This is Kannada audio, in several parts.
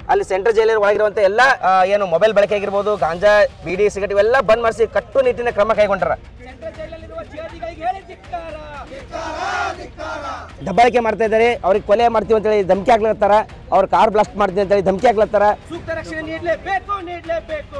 ಅಲ್ಲಿ ಸೆಂಟ್ರಲ್ ಜೈಲಿನ ಒಳಗಿರುವಂಥ ಎಲ್ಲ ಆ, ಏನು ಮೊಬೈಲ್ ಬಳಕೆ ಆಗಿರ್ಬೋದು ಗಾಂಜಾ ಬೀಡಿ ಸಿಗರೇಟ್ ಇವೆಲ್ಲ ಬಂದ್ ಮಾಡಿಸಿ ಕಟ್ಟುನಿಟ್ಟಿನ ಕ್ರಮ ಕೈಗೊಂಡರ ದಬ್ಬಾಳಿಕೆ ಮಾಡ್ತಾ ಇದ್ದಾರೆ ಅವ್ರಿಗೆ ಕೊಲೆ ಮಾಡ್ತೀವಿ ಅಂತೇಳಿ ಧಮಕಿ ಹಾಕ್ಲತ್ತಾರ ಅವ್ರ ಕಾರ್ ಬ್ಲಾಸ್ಟ್ ಮಾಡ್ತೀವಿ ಅಂತೇಳಿ ಧಮಕಿ ಹಾಕ್ಲತ್ತಾರ ಸೂಕ್ತ ರಕ್ಷಣೆ ನೀಡಲೇಬೇಕು ನೀಡಲೇಬೇಕು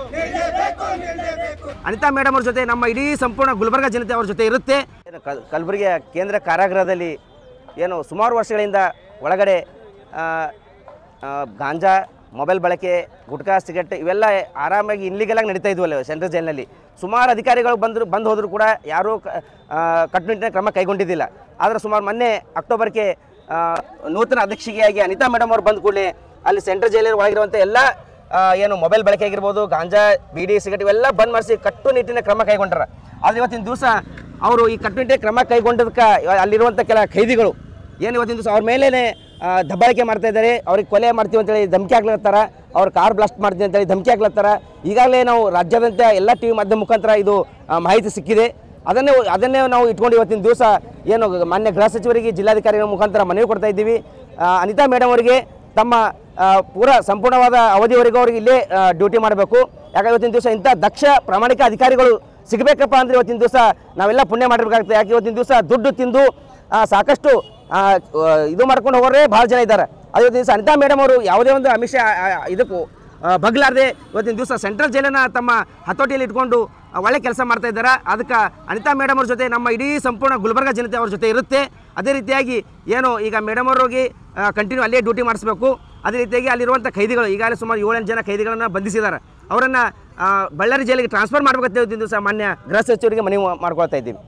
ಅನಿತಾ ಮೇಡಮ್ ಅವ್ರ ಜೊತೆ ನಮ್ಮ ಇಡೀ ಸಂಪೂರ್ಣ ಗುಲ್ಬರ್ಗ ಜನತೆ ಅವ್ರ ಜೊತೆ ಇರುತ್ತೆ ಏನು ಕಲ್ ಕಲಬುರಗಿಯ ಕೇಂದ್ರ ಕಾರಾಗೃಹದಲ್ಲಿ ಏನು ಸುಮಾರು ವರ್ಷಗಳಿಂದ ಒಳಗಡೆ ಆ, ಆ, ಗಾಂಜಾ ಮೊಬೈಲ್ ಬಳಕೆ ಗುಟ್ಕಾ ಸಿಗರೆಟ್ ಇವೆಲ್ಲ ಆರಾಮಾಗಿ ಇನ್ಲಿಗಲಾಗಿ ನಡೀತಾ ಇದ್ವಲ್ಲ ಸೆಂಟ್ರಲ್ ಜೈಲಿನಲ್ಲಿ ಸುಮಾರು ಅಧಿಕಾರಿಗಳು ಬಂದರು ಬಂದು ಹೋದರೂ ಕೂಡ ಯಾರೂ ಕ- ಆ, ಕಟ್ಟುನಿಟ್ಟಿನ ಕ್ರಮ ಕೈಗೊಂಡಿದ್ದಿಲ್ಲ ಆದರೆ ಸುಮಾರು ಮೊನ್ನೆ ಅಕ್ಟೋಬರ್ಗೆ ಆ, ನೂತನ ಅಧ್ಯಕ್ಷಿಗೆಯಾಗಿ ಅನಿತಾ ಮೇಡಮ್ ಅವ್ರು ಬಂದ ಕೂಡಲೇ ಅಲ್ಲಿ ಸೆಂಟ್ರಲ್ ಜೈಲಿನ ಒಳಗಿರುವಂಥ ಎಲ್ಲ ಆ, ಏನು ಮೊಬೈಲ್ ಬಳಕೆ ಆಗಿರ್ಬೋದು ಗಾಂಜಾ ಬೀಡಿ ಸಿಗರೇಟ್ ಇವೆಲ್ಲ ಬಂದ್ ಮಾಡಿಸಿ ಕಟ್ಟುನಿಟ್ಟಿನ ಕ್ರಮ ಕೈಗೊಂಡರ ಆದರೆ ಇವತ್ತಿನ ದಿವಸ ಅವರು ಈ ಕಟ್ಟುನಿಟ್ಟಿನ ಕ್ರಮ ಕೈಗೊಂಡದಕ್ಕೆ ಅಲ್ಲಿರುವಂಥ ಕೆಲ ಖೈದಿಗಳು ಏನು ಇವತ್ತಿನ ದಿವಸ ಅವ್ರ ಮೇಲೇ ದಬ್ಬಾಳಿಕೆ ಮಾಡ್ತಾ ಇದ್ದಾರೆ ಅವ್ರಿಗೆ ಕೊಲೆ ಮಾಡ್ತೀವಿ ಅಂತೇಳಿ ಧಮಕಿ ಹಾಕ್ಲತ್ತಾರ ಅವ್ರ ಕಾರ್ ಬ್ಲಾಸ್ಟ್ ಮಾಡ್ತೀವಿ ಅಂತೇಳಿ ಧಮಕಿ ಹಾಕ್ಲತ್ತಾರ ಈಗಾಗಲೇ ನಾವು ರಾಜ್ಯಾದ್ಯಂತ ಎಲ್ಲ ಟಿ ವಿ ಮಾಧ್ಯಮ ಮುಖಾಂತರ ಇದು ಆ, ಮಾಹಿತಿ ಸಿಕ್ಕಿದೆ ಅದನ್ನೇ ಅದನ್ನೇ ನಾವು ಇಟ್ಕೊಂಡು ಇವತ್ತಿನ ದಿವಸ ಏನು ಮಾನ್ಯ ಗೃಹ ಸಚಿವರಿಗೆ ಜಿಲ್ಲಾಧಿಕಾರಿಗಳ ಮುಖಾಂತರ ಮನವಿ ಕೊಡ್ತಾ ಇದ್ದೀವಿ ಆ, ಅನಿತಾ ಮೇಡಮ್ ಅವರಿಗೆ ತಮ್ಮ ಆ, ಪೂರ ಸಂಪೂರ್ಣವಾದ ಅವಧಿವರೆಗೂ ಅವ್ರಿಗೆ ಇಲ್ಲೇ ಡ್ಯೂಟಿ ಮಾಡಬೇಕು ಯಾಕಂದ್ರೆ ಇವತ್ತಿನ ದಿವಸ ಇಂಥ ದಕ್ಷ ಪ್ರಾಮಾಣಿಕ ಅಧಿಕಾರಿಗಳು ಸಿಗಬೇಕಪ್ಪ ಅಂದರೆ ಇವತ್ತಿನ ದಿವಸ ನಾವೆಲ್ಲ ಪುಣ್ಯ ಮಾಡಿರ್ಬೇಕಾಗ್ತದೆ ಯಾಕೆ ಇವತ್ತಿನ ದಿವಸ ದುಡ್ಡು ತಿಂದು ಆ, ಸಾಕಷ್ಟು ಆ, ಆ, ಇದು ಮಾಡ್ಕೊಂಡು ಹೋಗೋರೇ ಭಾಳ ಜನ ಇದ್ದಾರೆ ಅದು ಇವತ್ತಿನ ದಿವಸ ಅನಿತಾ ಮೇಡಮ್ ಅವರು ಯಾವುದೇ ಒಂದು ಅಮಿಷ ಆ, ಆ, ಇದಕ್ಕೂ ಆ, ಬಗ್ಲಾರ್ದೆ ಇವತ್ತಿನ ದಿವಸ ಸೆಂಟ್ರಲ್ ಜೈಲನ್ನು ತಮ್ಮ ಹತೋಟಿಯಲ್ಲಿ ಇಟ್ಕೊಂಡು ಆ, ಒಳ್ಳೆ ಕೆಲಸ ಮಾಡ್ತಾ ಇದ್ದಾರೆ ಅದಕ್ಕೆ ಅನಿತಾ ಮೇಡಮ್ ಅವ್ರ ಜೊತೆ ನಮ್ಮ ಇಡೀ ಸಂಪೂರ್ಣ ಗುಲ್ಬರ್ಗ ಜನತೆ ಅವ್ರ ಜೊತೆ ಇರುತ್ತೆ ಅದೇ ರೀತಿಯಾಗಿ ಏನು ಈಗ ಮೇಡಮ್ ಅವ್ರಿಗೆ ಕಂಟಿನ್ಯೂ ಅಲ್ಲೇ ಡ್ಯೂಟಿ ಮಾಡಿಸ್ಬೇಕು ಅದೇ ರೀತಿಯಾಗಿ ಅಲ್ಲಿರುವಂಥ ಖೈದಿಗಳು ಈಗಾಗಲೇ ಸುಮಾರು ಏಳೆಂಟು ಜನ ಖೈದಿಗಳನ್ನು ಬಂಧಿಸಿದ್ದಾರೆ ಅವರನ್ನು ಬಳ್ಳಾರಿ ಜೈಲಿಗೆ ಟ್ರಾನ್ಸ್ಫರ್ ಮಾಡಬೇಕಂತ ಇವತ್ತಿನ ದಿವಸ ಮಾನ್ಯ ಗೃಹ ಸಚಿವರಿಗೆ ಮನವಿ ಮಾಡ್ಕೊಳ್ತಾ ಇದ್ದೀವಿ